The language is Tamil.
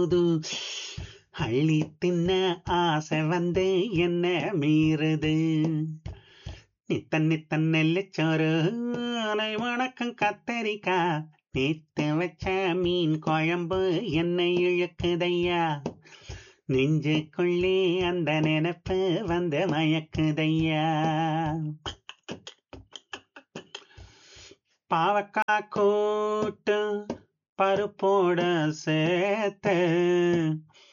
போது அள்ளி தின்ன ஆசை வந்து என்ன மீறுது நித்தன் நித்தன் நெல்லிச்சோறு அனை வணக்கம் கத்தரிக்கா நேத்து வச்ச மீன் குழம்பு என்னை இழுக்குதையா நெஞ்சுக்குள்ளே அந்த நினைப்பு வந்து மயக்குதையா பாவக்கா கூட்டு பருப்போட சேர்த்து